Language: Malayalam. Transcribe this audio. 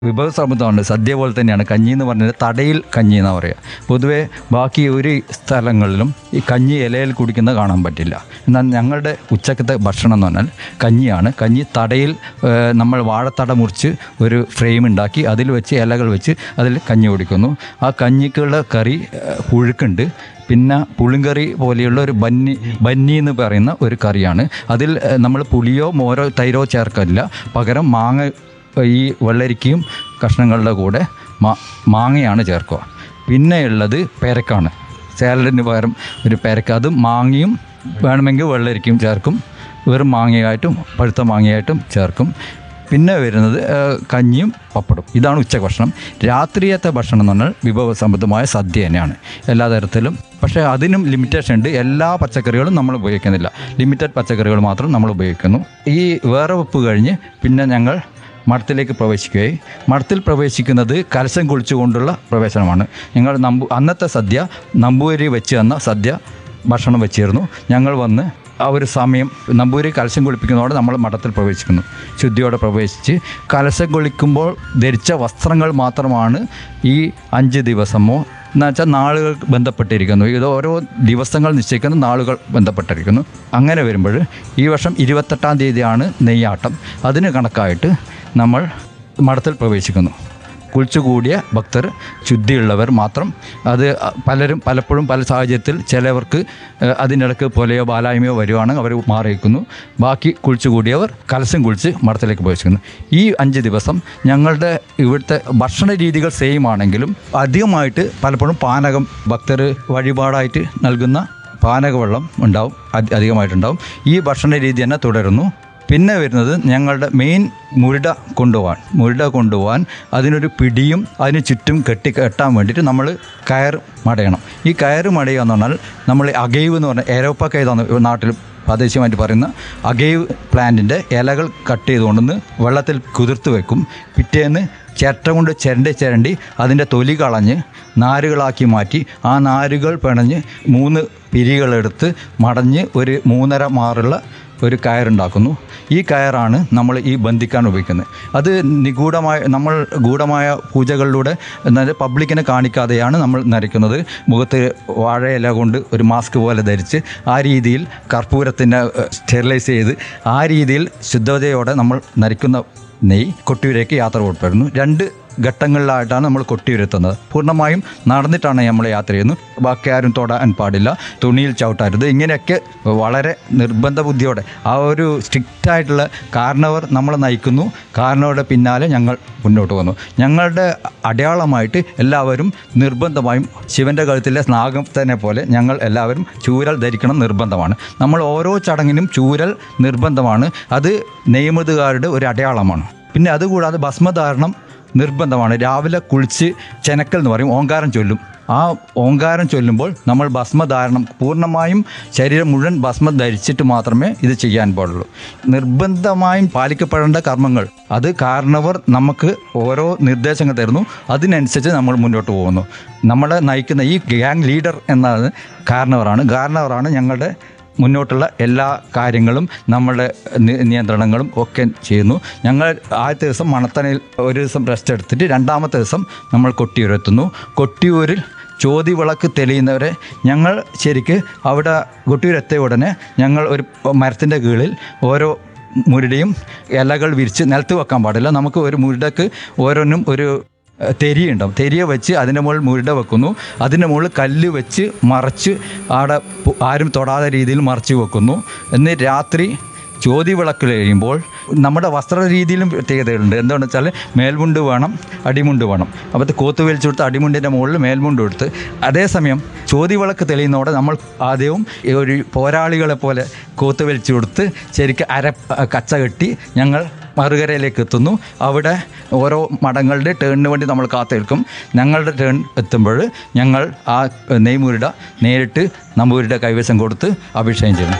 വിഭവസമൃദ്ധമാണ് സദ്യ പോലെ തന്നെയാണ് കഞ്ഞി എന്ന് പറഞ്ഞാൽ തടയിൽ കഞ്ഞി എന്നാണ് പറയുക പൊതുവേ ബാക്കി ഒരു സ്ഥലങ്ങളിലും ഈ കഞ്ഞി ഇലയിൽ കുടിക്കുന്നത് കാണാൻ പറ്റില്ല എന്നാൽ ഞങ്ങളുടെ ഉച്ചക്കത്തെ ഭക്ഷണം എന്ന് പറഞ്ഞാൽ കഞ്ഞിയാണ് കഞ്ഞി തടയിൽ ഏഹ്, നമ്മൾ വാഴത്തട മുറിച്ച് ഒരു ഫ്രെയിം ഉണ്ടാക്കി അതിൽ വെച്ച് ഇലകൾ വെച്ച് അതിൽ കഞ്ഞി കുടിക്കുന്നു ആ കഞ്ഞിക്കുള്ള കറി ഏഹ്, പുഴുക്കുണ്ട് പിന്നെ പുളിങ്കറി പോലെയുള്ള ഒരു ബന്നി ബന്നി എന്ന് പറയുന്ന ഒരു കറിയാണ് അതിൽ ഏഹ്, നമ്മൾ പുളിയോ മോരോ തൈരോ ചേർക്കില്ല പകരം മാങ്ങ ഈ വെള്ളരിക്കയും കഷ്ണങ്ങളുടെ കൂടെ മാ മാങ്ങയാണ് ചേർക്കുക പിന്നെയുള്ളത് പെരക്കാണ് സാലഡിന് പകരം ഒരു പെരക്ക അത് മാങ്ങയും വേണമെങ്കിൽ വെള്ളരിക്കയും ചേർക്കും വെറും മാങ്ങയായിട്ടും പഴുത്ത മാങ്ങയായിട്ടും ചേർക്കും പിന്നെ വരുന്നത് ഏഹ്, കഞ്ഞിയും പപ്പടും ഇതാണ് ഉച്ച ഭക്ഷണം രാത്രിയത്തെ ഭക്ഷണം എന്ന് പറഞ്ഞാൽ വിഭവസമൃദ്ധമായ സദ്യ തന്നെയാണ് എല്ലാ തരത്തിലും പക്ഷേ അതിനും ലിമിറ്റേഷൻ ഉണ്ട് എല്ലാ പച്ചക്കറികളും നമ്മൾ ഉപയോഗിക്കുന്നില്ല ലിമിറ്റഡ് പച്ചക്കറികൾ മാത്രം നമ്മൾ ഉപയോഗിക്കുന്നു ഈ വേറെ വെപ്പ് കഴിഞ്ഞ് പിന്നെ ഞങ്ങൾ മഠത്തിലേക്ക് പ്രവേശിക്കുകയായി മഠത്തിൽ പ്രവേശിക്കുന്നത് കലശം കുളിച്ചുകൊണ്ടുള്ള പ്രവേശനമാണ് ഞങ്ങൾ നമ്പു അന്നത്തെ സദ്യ നമ്പൂരി വെച്ച് തന്ന സദ്യ ഭക്ഷണം വെച്ചിരുന്നു ഞങ്ങൾ വന്ന് ആ ഒരു സമയം നമ്പൂരി കലശം കുളിപ്പിക്കുന്നതോടെ നമ്മൾ മഠത്തിൽ പ്രവേശിക്കുന്നു ശുദ്ധിയോടെ പ്രവേശിച്ച് കലശം കുളിക്കുമ്പോൾ ധരിച്ച വസ്ത്രങ്ങൾ മാത്രമാണ് ഈ അഞ്ച് ദിവസമോ എന്ന് വെച്ചാൽ നാളുകൾ ബന്ധപ്പെട്ടിരിക്കുന്നു ഇത് ഓരോ ദിവസങ്ങൾ നിശ്ചയിക്കുന്ന നാളുകൾ ബന്ധപ്പെട്ടിരിക്കുന്നു അങ്ങനെ വരുമ്പോൾ ഈ വർഷം ഇരുപത്തെട്ടാം തീയതിയാണ് നെയ്യാട്ടം അതിന് കണക്കായിട്ട് നമ്മൾ മഠത്തിൽ പ്രവേശിക്കുന്നു കുളിച്ചുകൂടിയ ഭക്തർ ശുദ്ധിയുള്ളവർ മാത്രം അത് പലരും പലപ്പോഴും പല സാഹചര്യത്തിൽ ചിലവർക്ക് ഏഹ്, അതിനിടയ്ക്ക് പൊലയോ ബാലായ്മയോ വരുവാണെങ്കിൽ അവർ മാറിയിരിക്കുന്നു ബാക്കി കുളിച്ചുകൂടിയവർ കലശം കുളിച്ച് മഠത്തിലേക്ക് പ്രവേശിക്കുന്നു ഈ അഞ്ച് ദിവസം ഞങ്ങളുടെ ഇവിടുത്തെ ഭക്ഷണ രീതികൾ സെയിം ആണെങ്കിലും അധികമായിട്ട് പലപ്പോഴും പാനകം ഭക്തർ വഴിപാടായിട്ട് നൽകുന്ന പാനകവെള്ളം ഉണ്ടാവും അധി- അധികമായിട്ടുണ്ടാവും ഈ ഭക്ഷണ രീതി തന്നെ തുടരുന്നു പിന്നെ വരുന്നത് ഞങ്ങളുടെ മെയിൻ മുരുട കൊണ്ടുപോകാൻ മുരുട കൊണ്ടുപോകാൻ അതിനൊരു പിടിയും അതിന് ചുറ്റും കെട്ടി കെട്ടാൻ വേണ്ടിയിട്ട് നമ്മൾ കയർ മടയണം ഈ കയർ മടയുക എന്ന് പറഞ്ഞാൽ നമ്മൾ അഗൈവ് എന്ന് പറഞ്ഞാൽ ഏരോപ്പ കൈതാണ് നാട്ടിൽ പ്രാദേശികമായിട്ട് പറയുന്ന അഗൈവ് പ്ലാന്റിൻ്റെ ഇലകൾ കട്ട് ചെയ്തുകൊണ്ടുവന്ന് വെള്ളത്തിൽ കുതിർത്ത് വെക്കും പിറ്റേന്ന് ചിരട്ട കൊണ്ട് ചിരണ്ടി ചിരണ്ടി അതിൻ്റെ തൊലി കളഞ്ഞ് നാരുകളാക്കി മാറ്റി ആ നാരുകൾ പിണഞ്ഞ് മൂന്ന് പിരികളെടുത്ത് മടഞ്ഞ് ഒരു മൂന്നര മാറുള്ള ഒരു കയറുണ്ടാക്കുന്നു ഈ കയറാണ് നമ്മൾ ഈ ബന്ധിക്കാൻ ഉപയോഗിക്കുന്നത് അത് നിഗൂഢമായ നമ്മൾ ഗൂഢമായ പൂജകളിലൂടെ എന്നാൽ പബ്ലിക്കിനെ കാണിക്കാതെയാണ് നമ്മൾ നരയ്ക്കുന്നത് മുഖത്ത് വാഴയില കൊണ്ട് ഒരു മാസ്ക് പോലെ ധരിച്ച് ആ രീതിയിൽ കർപ്പൂരത്തിനെ സ്റ്റെറിലൈസ് ചെയ്ത് ആ രീതിയിൽ ശുദ്ധതയോടെ നമ്മൾ നരയ്ക്കുന്ന നെയ് കൊട്ടിയൂരേക്ക് യാത്ര പുറപ്പെടുന്നു രണ്ട് ഘട്ടങ്ങളിലായിട്ടാണ് നമ്മൾ കൊട്ടിയൂരെത്തുന്നത് പൂർണ്ണമായും നടന്നിട്ടാണ് നമ്മൾ യാത്ര ചെയ്യുന്നത് ബാക്കി ആരും തൊടാൻ പാടില്ല തുണിയിൽ ചവിട്ടരുത് ഇങ്ങനെയൊക്കെ വളരെ നിർബന്ധ ബുദ്ധിയോടെ ആ ഒരു സ്ട്രിക്റ്റ് ആയിട്ടുള്ള കാരണവർ നമ്മളെ നയിക്കുന്നു കാരണവരുടെ പിന്നാലെ ഞങ്ങൾ മുന്നോട്ട് വന്നു ഞങ്ങളുടെ അടയാളമായിട്ട് എല്ലാവരും നിർബന്ധമായും ശിവൻ്റെ കഴുത്തിലെ സ്നാഗത്തിനെ പോലെ ഞങ്ങൾ എല്ലാവരും ചൂരൽ ധരിക്കണം നിർബന്ധമാണ് നമ്മൾ ഓരോ ചടങ്ങിനും ചൂരൽ നിർബന്ധമാണ് അത് നെയ്മതുകാരുടെ ഒരു അടയാളമാണ് പിന്നെ അതുകൂടാതെ ഭസ്മധാരണം നിർബന്ധമാണ് രാവിലെ കുളിച്ച് ചെനക്കൽ എന്ന് പറയും ഓങ്കാരം ചൊല്ലും ആ ഓങ്കാരം ചൊല്ലുമ്പോൾ നമ്മൾ ഭസ്മധാരണം പൂർണ്ണമായും ശരീരം മുഴുവൻ ഭസ്മം ധരിച്ചിട്ട് മാത്രമേ ഇത് ചെയ്യാൻ പാടുള്ളൂ നിർബന്ധമായും പാലിക്കപ്പെടേണ്ട കർമ്മങ്ങൾ അത് കാരണവർ നമുക്ക് ഓരോ നിർദ്ദേശങ്ങൾ തരുന്നു അതിനനുസരിച്ച് നമ്മൾ മുന്നോട്ട് പോകുന്നു നമ്മളെ നയിക്കുന്ന ഈ ഗ്യാങ് ലീഡർ എന്നത് കാരണവറാണ് കാരണവറാണ് ഞങ്ങളുടെ മുന്നോട്ടുള്ള എല്ലാ കാര്യങ്ങളും നമ്മളുടെ നി- നിയന്ത്രണങ്ങളും ഒക്കെ ചെയ്യുന്നു ഞങ്ങൾ ആദ്യത്തെ ദിവസം മണത്തണയിൽ ഒരു ദിവസം റെസ്റ്റ് എടുത്തിട്ട് രണ്ടാമത്തെ ദിവസം നമ്മൾ കൊട്ടിയൂരെത്തുന്നു കൊട്ടിയൂരിൽ ചോതി വിളക്ക് തെളിയുന്നവരെ ഞങ്ങൾ ശരിക്ക് അവിടെ കൊട്ടിയൂരെത്തിയ ഉടനെ ഞങ്ങൾ ഒരു മരത്തിൻ്റെ കീഴിൽ ഓരോ മുരുടയും ഇലകൾ വിരിച്ച് നിലത്ത് വെക്കാൻ പാടില്ല നമുക്ക് ഒരു മുരുടക്ക് ഓരോന്നും ഒരു ഏഹ്, തെരിയുണ്ടാവും തെരിയ വെച്ച് അതിൻ്റെ മുകളിൽ മുരുട വെക്കുന്നു അതിൻ്റെ മുകളിൽ കല്ല് വെച്ച് മറച്ച് ആടെ പു- ആരും തൊടാത്ത രീതിയിൽ മറച്ച് വെക്കുന്നു എന്ന് രാത്രി ജ്യോതി വിളക്ക് കഴിയുമ്പോൾ നമ്മുടെ വസ്ത്ര രീതിയിലും പ്രത്യേകതകളുണ്ട് എന്താണെന്ന് വെച്ചാൽ മേൽമുണ്ട് വേണം അടിമുണ്ട് വേണം അപ്പോൾ ഇത് കോത്ത് വലിച്ചു കൊടുത്ത് അടിമുണ്ടിൻ്റെ മുകളിൽ മേൽമുണ്ട് കൊടുത്ത് അതേസമയം ജ്യോതി വിളക്ക് തെളിയുന്നതോടെ നമ്മൾ ആദ്യവും ഈ ഒരു പോരാളികളെ പോലെ കോത്ത് വലിച്ചു കൊടുത്ത് ശരിക്കും അര കച്ച കെട്ടി ഞങ്ങൾ മറുകരയിലേക്ക് എത്തുന്നു അവിടെ ഓരോ മഠങ്ങളുടെ ടേണിന് വേണ്ടി നമ്മൾ കാത്തിരിക്കും ഞങ്ങളുടെ ടേൺ എത്തുമ്പോൾ ഞങ്ങൾ ആ നെയ്മുരുട നേരിട്ട് നമ്പൂരിയുടെ കൈവശം കൊടുത്ത് അഭിഷേകം ചെയ്യുന്നു